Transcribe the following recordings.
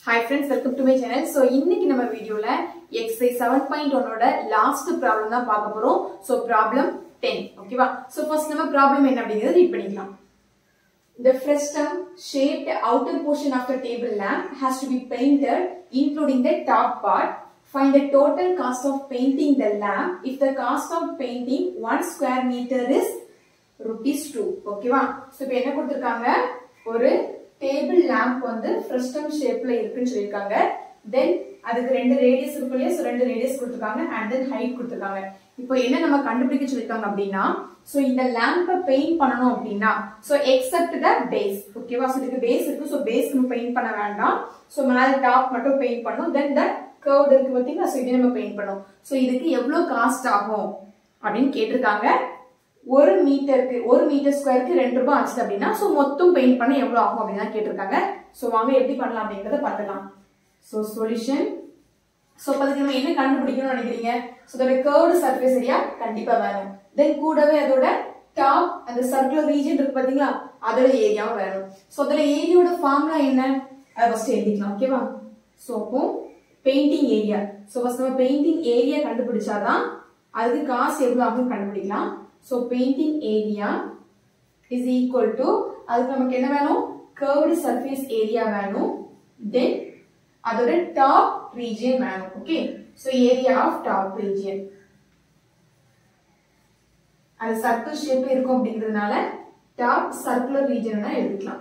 Hi friends welcome to my channel so இன்னைக்கு நம்ம வீடியோல எக்ஸசைஸ் செவன் பாயிண்ட் ஒன்னோட லாஸ்ட் ப்ராப்ளம் தான் பார்க்க போறோம் ஸோ ப்ராப்ளம் டென் ஓகேவா ஸோ ஃபர்ஸ்ட் நம்ம ப்ராப்ளம் என்ன அப்படிங்கிறத ரீட் பண்ணிக்கலாம் The frustum shaped outer portion of the table lamp has to be painted including the top part. Find the total cost of painting the lamp if the cost of painting 1 square meter is rupees 2. ஓகேவா so இப்போ என்ன கொடுத்துருக்காங்க ஒரு table lamp வந்து frustum ஷேப்ல இருக்குன்னு சொல்லியிருக்காங்க தென் அதுக்கு ரெண்டு ரேடியஸ் இருக்கும் இல்லையா ஸோ ரெண்டு ரேடியஸ் கொடுத்துருக்காங்க அண்ட் தென் ஹைட் கொடுத்துருக்காங்க இப்போ என்ன நம்ம கண்டுபிடிக்க சொல்லியிருக்காங்க அப்படின்னா ஸோ இந்த லேம்பை பெயிண்ட் பண்ணணும் அப்படின்னா ஸோ எக்ஸப்ட் த பேஸ் ஓகேவா ஸோ இதுக்கு பேஸ் இருக்கு ஸோ பேஸ் நம்ம பெயிண்ட் பண்ண வேண்டாம் ஸோ மேலே டாப் மட்டும் பெயிண்ட் பண்ணணும் தென் த கர்வ் இருக்கு பார்த்தீங்களா ஸோ இதை நம்ம பெயிண்ட் பண்ணணும் ஸோ இதுக்கு எவ்வளோ காஸ்ட் ஆகும் அப்படின்னு கேட்டிருக்காங்க ஒரு மீட்டருக்கு ஒரு மீட்டர் ஸ்கொயருக்கு ரெண்டு ரூபாய் ஆச்சு அப்படின்னா ஸோ மொத்தம் பெயிண்ட் பண்ண எவ்வளோ ஆகும் அப்படின்னு தான் கேட்டிருக்காங்க ஸோ வாங்க எப்படி பண்ணலாம் அப்படிங்கறத பண்ணலாம் ஸோ சொல்யூஷன் ஸோ அதுக்கு நம்ம என்ன கண்டுபிடிக்கணும்னு நினைக்கிறீங்க ஸோ அதோட கேர்டு சர்ஃபேஸ் ஏரியா கண்டிப்பா வேணும் தென் கூடவே அதோட டாப் அந்த சர்க்குலர் ரீஜன் இருக்கு பாத்தீங்களா அதோட ஏரியாவும் வேணும் ஸோ அதோட ஏரியாவோட ஃபார்முலா என்ன அதை ஃபர்ஸ்ட் எழுதிக்கலாம் ஓகேவா ஸோ அப்போ பெயிண்டிங் ஏரியா ஸோ ஃபர்ஸ்ட் நம்ம பெயிண்டிங் ஏரியா கண்டுபிடிச்சாதான் அதுக்கு காசு எவ்வளோ ஆகும் கண்டுபிடிக்கலாம் so painting area is equal to அதுக்கு நமக்கு என்ன வேணும் கர்வ்டு சர்ஃபேஸ் ஏரியா வேணும் தென் அதோட டாப் ரீஜியன் வேணும் okay so area of top region அது சர்க்கிள் ஷேப்ல இருக்கும் அப்படிங்கிறதுனால டாப் சர்க்குலர் ரீஜன் எழுதிக்கலாம்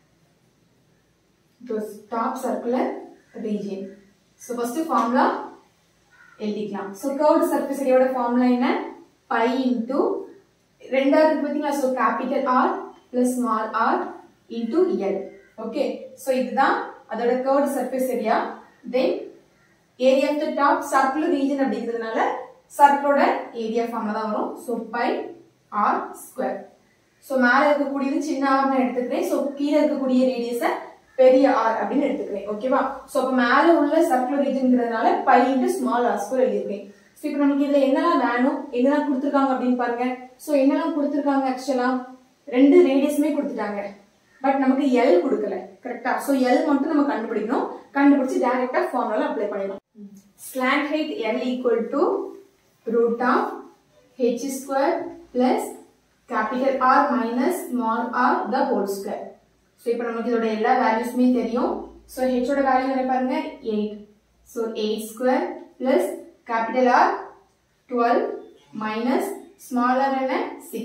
top circular region so first formula எழுதிக்கலாம் ஸோ கர்வ்டு சர்ஃபேஸ் ஏரியாவோட ஃபார்முலா என்ன பை இன்டூ ரெண்டாவது இருக்கு பார்த்தீங்களா so capital R plus small R into L okay so இதுதான் அதோட curved surface area then area of the top circular region அப்படிங்கிறதுனால சர்க்கிளோட ஏரியா ஃபார்ம்ல தான் வரும் so by R square so மேலே இருக்கக்கூடியது சின்ன ஆர் நான் எடுத்துக்கிறேன் ஸோ கீழே இருக்கக்கூடிய ரேடியஸை பெரிய ஆர் அப்படின்னு எடுத்துக்கிறேன் ஓகேவா ஸோ அப்போ மேலே உள்ள சர்க்குலர் ரீஜன்ங்கிறதுனால pi into small R square எழுதியிருக்கேன் ஸோ இப்போ நமக்கு இதில் என்னெல்லாம் வேணும் என்னெல்லாம் கொடுத்துருக்காங்க அப்படின்னு பாருங்க ஸோ என்னெல்லாம் கொடுத்துருக்காங்க ஆக்சுவலா ரெண்டு ரேடியஸுமே கொடுத்துட்டாங்க பட் நமக்கு எல் கொடுக்கல கரெக்டா ஸோ எல் மட்டும் நம்ம கண்டுபிடிக்கணும் கண்டுபிடிச்சு டைரக்டா ஃபார்முலா அப்ளை பண்ணிடலாம் slant height L equal to root of H square plus capital R minus small R the whole square so இப்போ நமக்கு இதோட எல்லா வேல்யூஸுமே தெரியும் ஸோ ஹெச்சோட வேல்யூ என்ன பாருங்க eight so eight square plus capital R 12 minus small r என்ன 6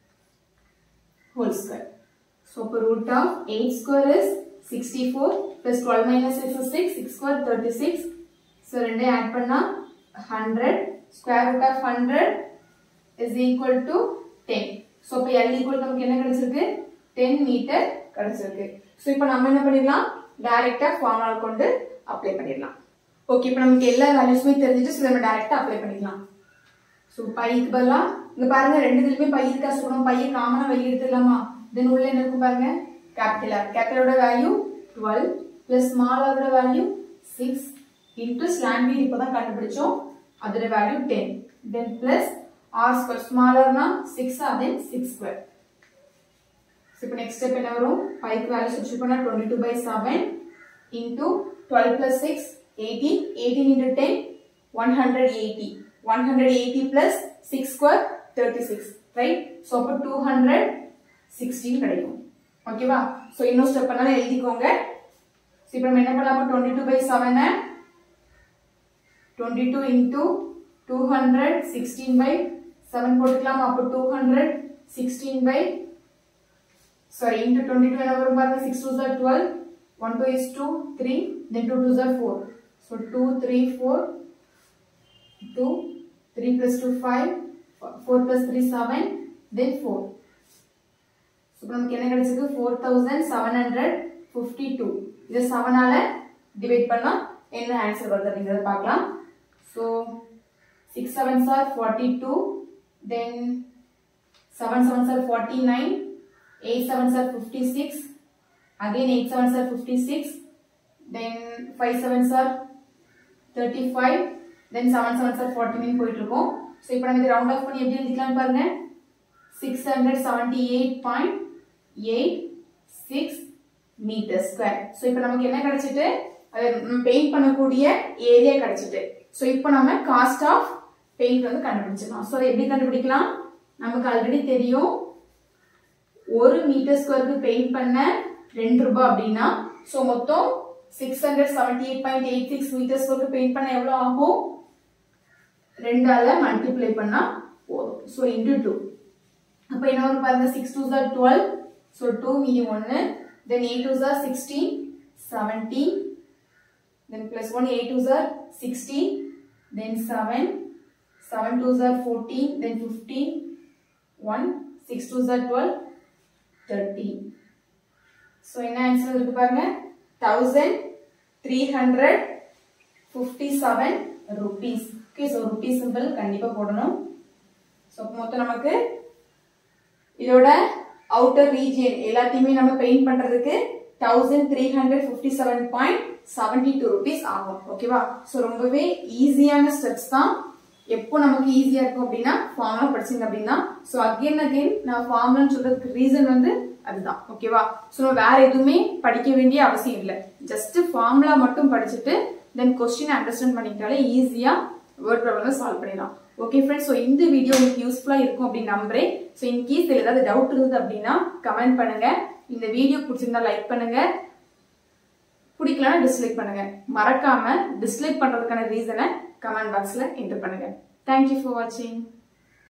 whole square. So root of 8 square is 64 plus 12 minus 6 is 6, 6 square 36. So ரெண்டே add பண்ணா 100 square root of 100 is equal to 10. So இப்போ L equal நமக்கு என்ன கிடைச்சிருக்கு 10 metre கிடைச்சிருக்கு. So இப்போ நம்ம என்ன பண்ணிடலாம் டைரக்டா ஃபார்முலா கொண்டு அப்ளை பண்ணிடலாம் ஓகே இப்போ நமக்கு எல்லா வேல்யூஸுமே தெரிஞ்சுட்டு ஸோ நம்ம டேரெக்டாக அப்ளை பண்ணிக்கலாம் ஸோ பைக்கு பதிலாக இங்கே பாருங்க ரெண்டு இதுலையுமே பை இருக்கா சொல்லணும் பையை காமனாக வெளியே எடுத்துடலாமா தென் உள்ள என்ன இருக்கும் பாருங்க கேபிட்டல் ஆர் கேபிட்டலோட வேல்யூ டுவெல் ப்ளஸ் ஸ்மால் ஆரோட வேல்யூ சிக்ஸ் இன்ட்டு ஸ்லாண்ட் வீடு இப்போ தான் கண்டுபிடிச்சோம் அதோட value ten then plus R square ஸ்மாலர்னா சிக்ஸ் தென் சிக்ஸ் ஸ்கொயர் இப்போ நெக்ஸ்ட் ஸ்டெப் என்ன வரும் பைக்கு வேல்யூ சப்ஸ்டியூட் பண்ணால் twenty two by seven into twelve plus six 18 18 into 10 180 180 plus 6 square 36 right so அப்போ 216 கிடைக்கும் ஓகேவா so இன்னும் ஸ்டெப் பண்ணாலும் எழுதிக்கோங்க so இப்போ நம்ம என்ன பண்ணலாம் 22 by 7 22 into 216 by 7 போட்டுக்கலாம் அப்போ 216 by sorry into 22 என்ன வரும் பாருங்க 6 2s are 12 1 2 is 2 3 then 2 2s are 4 So 2, 3, 4, 2, 3 plus 2, 5, 4 plus 3, 7, then 4. So நமக்கு என்ன கிடைச்சிருக்கு 4752 இது 7 ஆல டிவைட் பண்ணா என்ன ஆன்சர் வருது அப்படிங்கறத பார்க்கலாம் so 6 7s are 42 then 7 7s are 49 8 7s are 56 again 8 7s are 56 then 5 7s are 35 then 7 7s are 49 போயிட்டு இருக்கும் சோ இப்போ நம்ம இத ரவுண்ட் ஆஃப் பண்ணி எப்படி எழுதிக்கலாம் பாருங்க 678.86 மீட்டர் ஸ்கொயர் சோ இப்போ நமக்கு என்ன கிடைச்சிட்டு பெயிண்ட் பண்ணக்கூடிய ஏரியா கிடைச்சிட்டு ஸோ இப்போ நம்ம காஸ்ட் ஆஃப் பெயிண்ட் வந்து கண்டுபிடிச்சிடலாம் ஸோ அதை எப்படி கண்டுபிடிக்கலாம் நமக்கு ஆல்ரெடி தெரியும் ஒரு மீட்டர் ஸ்கொயருக்கு பெயிண்ட் பண்ண ரெண்டு ரூபாய் அப்படின்னா ஸோ மொத்தம் six hundred seventy eight point eight six metre ஸ்கொயருக்கு பெயிண்ட் பண்ண எவ்வளோ ஆகும் ரெண்டால மல்டிப்ளை பண்ணா போதும் ஸோ இன்டூ டூ அப்போ என்ன வரும் பாருங்க six twos are twelve so two மீதி ஒன்று then eight twos are sixteen seventeen then plus one eight twos are sixteen then seven seven twos are fourteen then fifteen one six twos are twelve thirteen so என்ன answer இருக்கு பாருங்க thousand three hundred fifty seven rupees okay so rupees simple கண்டிப்பாக போடணும் so மொத்தம் நமக்கு இதோட outer region எல்லாத்தையுமே நம்ம பெயிண்ட் பண்றதுக்கு thousand three hundred fifty seven point seventy two rupees ஆகும் ஓகேவா ஸோ ரொம்பவே ஈஸியான ஸ்டெப்ஸ் தான் எப்போ நமக்கு ஈஸியா இருக்கும் அப்படின்னா ஃபார்முலா படிச்சீங்க அப்படின்னா ஸோ அகைன் அகைன் நான் ஃபார்முலான்னு சொல்றதுக்கு ரீசன் வந்து அதுதான் ஓகேவா ஸோ வேற எதுவுமே படிக்க வேண்டிய அவசியம் இல்லை ஜஸ்ட் ஃபார்முலா மட்டும் படிச்சுட்டு தென் கொஸ்டின் அண்டர்ஸ்டாண்ட் பண்ணிக்கிட்டாலே ஈஸியா வேர்ட் ப்ராப்ளம் சால்வ் பண்ணிடலாம் ஓகே ஃப்ரெண்ட்ஸ் ஸோ இந்த வீடியோ உங்களுக்கு யூஸ்ஃபுல்லா இருக்கும் அப்படின்னு நம்புறேன் ஸோ இன்கேஸ் இதில் ஏதாவது டவுட் இருந்தது அப்படின்னா கமெண்ட் பண்ணுங்க இந்த வீடியோ பிடிச்சிருந்தா லைக் பண்ணுங்க பிடிக்கலன்னா டிஸ்லைக் பண்ணுங்க மறக்காம டிஸ்லைக் பண்றதுக்கான ரீசனை கமெண்ட் பாக்ஸ்ல என்டர் பண்ணுங்க தேங்க்யூ ஃபார் வாட்சிங்